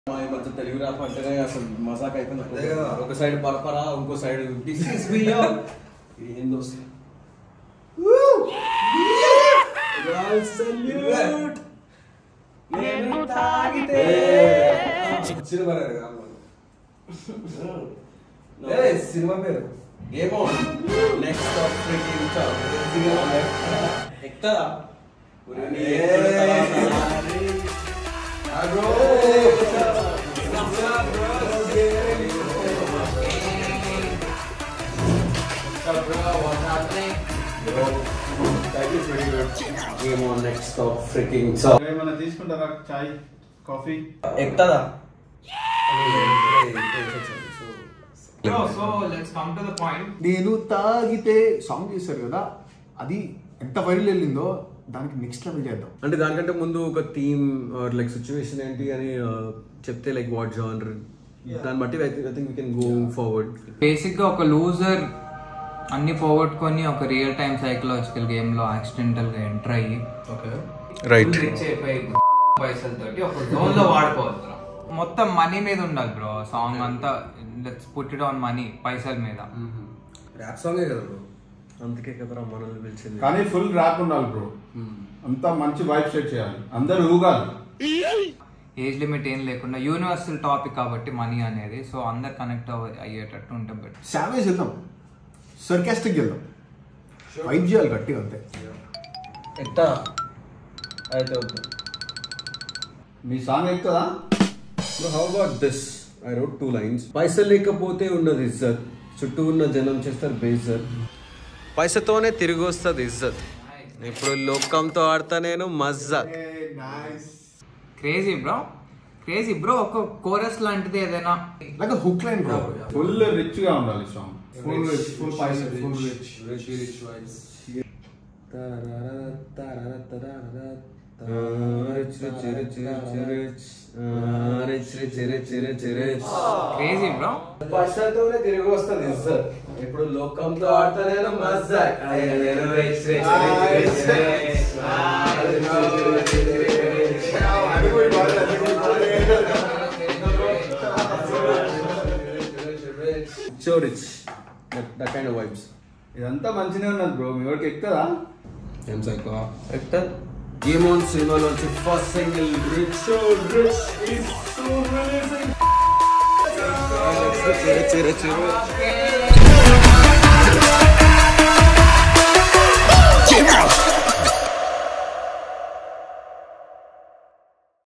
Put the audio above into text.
ఈ మధ్య తెలుగు రాప్ అంటేనే అసలు మజాక్ అదే అయిపోయింది కదా. ఒక సైడ్ పరపరా ఇంకో సైడ్ దిస్ ఇస్ బియాండ్ ఏం దోస్త్ నేను తాగితే సినిమా పేరు కదా ఏ, సినిమా పేరు game on next off freaking ఎక్కుతా game on next off freaking so ఏమైనా తీసుకుంటారా చాయ్ కాఫీ ఎక్కుతా so let's come to the point నేను తాగితే సాంగ్ చేశారు కదా అది ఎంత వైరల్ వెళ్ళిందో దానికి నెక్స్ట్ లెవెల్ చేద్దాం అంటే దానికంటే ముందు ఒక థీమ్ ఆర్ లైక్ సిచ్యువేషన్ ఏంటి అని uh, చెప్తే లైక్ వాట్ జానర్ దాన్ని బట్టి I think we can go forward basic గా ఒక లూజర్ అన్ని పోగొట్టుకొని ఒక రియల్ టైమ్ సైకలాజికల్ గేమ్ లో యాక్సిడెంటల్ గా ఎంటర్ అయ్యి రైట్ రిచ్ అయిపోయి పైసలతోటి ఒక జోన్ లో వాడుకోవచ్చు మొత్తం మనీ మీద ఉండాలి బ్రో సాంగ్ అంతా let's put it on money పైసల మీద ర్యాప్ సాంగే కదా బ్రో అందుకే కదరా మనల్ని పిలిచింది కానీ ఫుల్ ర్యాప్ ఉండాలి బ్రో అంతా మంచి వైబ్ సెట్ చేయాలి అందరు ఊగాలి ఏజ్ లిమిట్ ఏం లేకుండా యూనివర్సల్ టాపిక్ కాబట్టి మనీ అనేది సో అందరు కనెక్ట్ అయ్యేటట్టు ఉంటే బెటర్ సావేజ్ వెళ్దాం సర్కాస్టిక్ వెళ్దాం వైబ్ చేయాలి గట్టిగా అంతే ఎట్టా అయితే వద్దు మీ సాంగ్ ఎక్కుతుందా how about this I wrote two lines పైసలు లేకపోతే ఉన్నది ఇజ్జత్ చుట్టూ ఉన్న జనం చేస్తారు బేజత్ పైసతోనే తిరిగి వస్తుంది ఇజ్జత్ ఇప్పుడు లోకంతో ఆడతా నేను మజ్జత్ క్రేజీ బ్రో క్రేజీ బ్రో ఒక కోరస్ లాంటిది ఏదైనా like hook line bro full rich గా ఉండాలి సాంగ్ ఫుల్ రిచ్ ఫుల్ పైసలు full rich rich rich vibes crazy bro పైసలతోనే తిరిగి వస్తుంది ఇజ్జత్ ఇప్పుడు లోకంతో ఆడతా నేను మజ్జత్ నేను rich rich rich rich so rich that kind of vibes ఇదంతా మంచిగా ఉన్నది బ్రో మీ వాడికి ఎక్కుతుందా ఏం సైకో ఎక్టర్ గేమ్ ఆన్ సినిమాలోంచి first single rich so rich is so releasing Chiru Chiru Chiru Get out!